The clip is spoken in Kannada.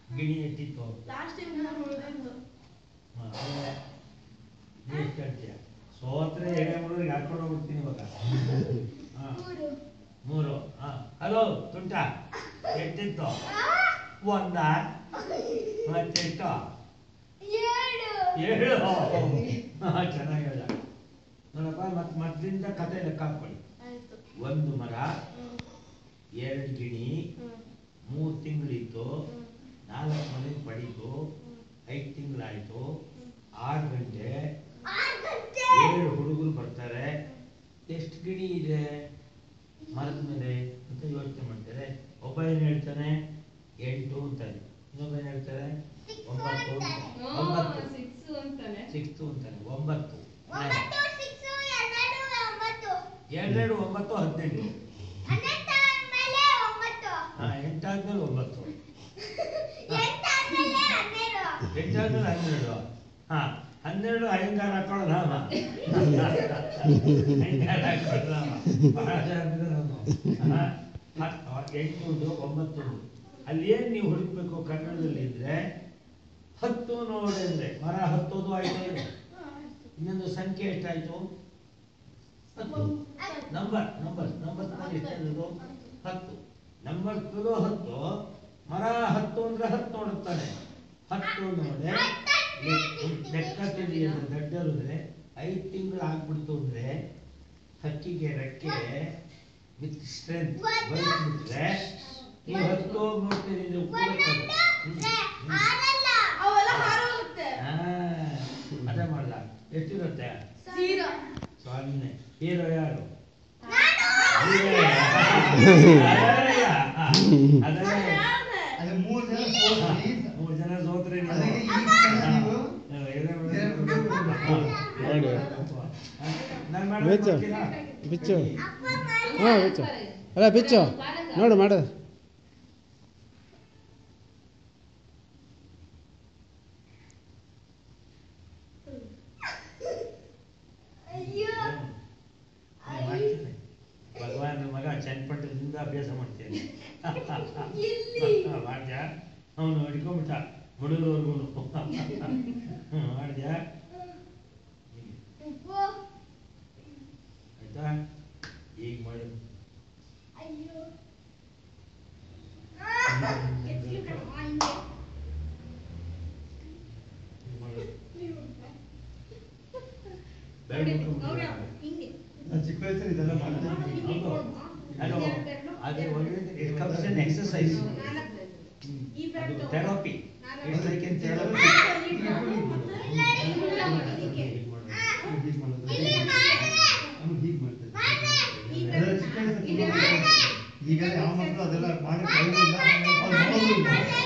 ಗಿಣಿ ಎಷ್ಟಿತ್ತು ಲಾಸ್ಟ್ ಟೈಮ್ ಮೂರು ಉಳಿದಿದ್ದು ಹಾ, ಆಮೇಲೆ ನೀ ಎಷ್ಟು ಹೇಳ್ತೀಯ ಸೋತ್ರೆ ಎಡೆ ಮುಳುಗಿಗೆ ಹಾಕೊಂಡು ಹೋಗ್ಬಿಡ್ತೀನಿ ಇವಾಗ ಹಾ ಮೂರು ಮೂರು ಹಾ ಹಲೋ ತುಂಟ ಎಷ್ಟಿತ್ತು ಒಂದ ಮತ್ತೆಷ್ಟು ಏಳು ಏಳು ಹಾ, ಚೆನ್ನಾಗಿ ಹೇಳ್ದ ನೋಡಪ್ಪ ಮತ್ ಮೊದ್ಲಿಂದ ಕತೆ ಲೆಕ್ಕ ಹಾಕೊಳ್ಳಿ ಆಯ್ತು ಒಂದು ಮರ ಹ್ಮ್ ಎರಡು ಗಿಣಿ ಹ್ಮ್ ಮೂರು ತಿಂಗಳಿತ್ತು ಹ್ಮ್ ನಾಲ್ಕು ಮನೆ ಪಡೀತು ಹ್ಮ್ ಐದು ತಿಂಗಳಾಯ್ತು ಆರು ಗಂಟೆ ಆರು ಗಂಟೆ ಏಳು ಹುಡುಗರು ಬರ್ತಾರೆ ಎಷ್ಟು ಗಿಣಿ ಇದೆ ಮರದ ಮೇಲೆ ಅಂತ ಯೋಚನೆ ಮಾಡ್ತಾರೆ ಒಬ್ಬ ಏನು ಹೇಳ್ತಾನೆ ಎಂಟು ಅಂತಾನೆ ಇನ್ನೊಬ್ಬ ಏನು ಹೇಳ್ತಾರೆ ಒಂಬತ್ತು ಅಂತ ಒಂಬತ್ತು ಸಿಕ್ಸ್ ಅಂತಾನೆ ಸಿಕ್ಸ್ತು ಅಂತಾನೆ ಒಂಬತ್ತು ಒಂಬತ್ತು ಸಿಕ್ಸ್ ಎರಡು ಒಂಬತ್ತು ಎರಡೆರಡು ಒಂಬತ್ತು ಹದಿನೆಂಟು ಹನ್ನೆರಡು ಆದ್ಮೇಲೆ ಒಂಬತ್ತು ಹಾ ಎಂಟಾದ್ಮೇಲೆ ಒಂಬತ್ತು ಎಂಟು ಆದ್ಮೇಲೆ ಹನ್ನೆರಡು ಎಂಟಾದ್ಮೇಲೆ ಹನ್ನೆರಡು ಹಾ ಹನ್ನೆರಡು ಅಯ್ಯಂಗಾರ ಹಾಕೊಳ್ಳೋಣ ಅವ. ಅಯ್ಯಂಗಾರ ಹಾಕೊಳ್ಳೋಣ ಅವ. ಬಹಳ ಜನ ಇದ್ದಾರೆ ಅವ್ನು. ಹಾ, ಹತ್- ಅವ ಎಂಟುದು ಒಂಬತ್ತು ಅಲ್ಲಿ ಏನ್ ನೀವು ಹುಡುಕ್ಬೇಕು ಕನ್ನಡದಲ್ಲಿ ಇದ್ರೆ ಹತ್ತು ನೋಡಿ ಅಂದ್ರೆ ಮರ ಹತ್ತೋದು ಆಯ್ತು ಇದೆ ಇನ್ನೊಂದು ಸಂಖ್ಯೆ ಎಷ್ಟಾಯ್ತು ಹತ್ತು ನಂಬರ್ ನಂಬರ್ ನಂಬರ್ ಎಷ್ಟಾದ್ರು ಹತ್ತು ನಂಬರ್ ತುಳು ಹತ್ತು ಮರ ಹತ್ತು ಅಂದ್ರೆ ಹತ್ತು ನೋಡುತ್ತಾನೆ ಹತ್ತು ನೋಡೆ ಲೆಕ್ಕ ತಿಳಿ ಅಂದ್ರೆ ದಡ್ಡರು ಅಂದ್ರೆ ಐದು ತಿಂಗಳು ಆಗ್ಬಿಡ್ತು ಅಂದ್ರೆ ಹಕ್ಕಿಗೆ ರೆಕ್ಕೆ ವಿತ್ ಸ್ಟ್ರೆಂತ್ ಬೆಳೆದ್ಬಿಟ್ರೆ ನೀವು ಹತ್ತು ಹೋಗಿ ನೋಡ್ತೀರಿ ಇದು ಒಂದೊಂದು ರೆ- ಆರಲ್ಲ ಅವೆಲ್ಲ ಹಾರೋಗುತ್ತೆ ಹಾ ಅದೇ ಮಾಡಲ್ಲ ಎಷ್ಟಿರುತ್ತೆ ಜೀರೋ ಸ್ವಾಮಿನೇ ಹೀರೋ ಯಾರು ನಾನು ಹೀರೋಯೇ. ಅದರಯ್ಯ. ಅದರೇ. ಹೇಳ್ದೆ. ಅದು ಮೂರು ಜನ ಸೋತ್ರಿ. ಮೂರು ಜನ ಸೋತ್ರೆ ನೀವು. ಅದಕ್ಕೆ ಈಗ ಕಳ್ಸಿ ನೀವು. ಹಾ, ಎದೆ ಮೇಲೆ ಎರಡು ನೋಡಿ. ನಾನ್ ಮಾಡೋದ್ ಬಿಚ್ಚು. ಮಾಡ್ತೀರಾ? ಬಿಚ್ಚು. ಅಪ್ಪ ಮಾಡಿ ಹಾಂ ಬಿಚ್ಚು ಅಲ್ಲ ಬಿಚ್ಚು ನೋಡು ಮಾಡು ಅಯ್ಯೋ ನಾನ್ ಮಾಡ್ತೀನಿ. ಭಗವಾನ್ ಮಗ ಚನ್ನಪಟ್ಟಣದಿಂದ ಅಭ್ಯಾಸ ಮಾಡ್ತೇನೆ ಇಲ್ಲಿ ಮಾಡ್ದ್ಯಾ ಅವನು ಹಿಡ್ಕೊಂಬಿಟ್ಟ ಹುಡುಗರವರೆಗೂ ಮಾಡ್ದ್ಯಾ ಉಪ್ಪು ಆಯ್ತಾ ಈಗ ಮಾಡು ಅಯ್ಯೋ ಆ, ಕೆತ್ಲು ಕಣವ್ವ ಹಿಂಗೆ. ಈಗ ಮಾಡು ನೋಡಿ, ಬೆರಳು ಗೌರಿ ಮುಟ್ಕೊಂಡು ಹಿಂಗೆ ನಾನು ಚಿಕ್ಕ ವಯಸ್ಸಲ್ಲಿ ಇದೆಲ್ಲ ಮಾಡ್ತಿದ್ದೆ. ಹಲೋ ಅದು ಇಟ್ ಕಮ್ಸ್ ಎನ್ ಎಕ್ಸರ್ಸೈಸ್ ಈ ಬ್ಯಾಗ್ ಅದು ತಗೋ. Therapy it's like an therapy ಹೀಗ್ ಮಾಡೋದು. ಇಲ್ಲಿ ಮಾಡ್ದೆ. ಅವ್ನು ಹೀಗ್ ಮಾಡ್ತಿದ್ದ. ಮಾಡ್ದೆ. ಅದೆಲ್ಲ ಚಿಕ್ಕ ವಯಸ್ಸಲ್ಲಿ ತುಂಬಾ ಮಾಡ್ತಿದ್ದೆ. ಈಗ ಯಾವ ಮಕ್ಕಳು ಅದೆಲ್ಲ ಮಾಡಿ ಕಲಿಯೋದಿಲ್ಲ, ಅವ್ರು ನೋಡೋದು ಇಲ್ಲ.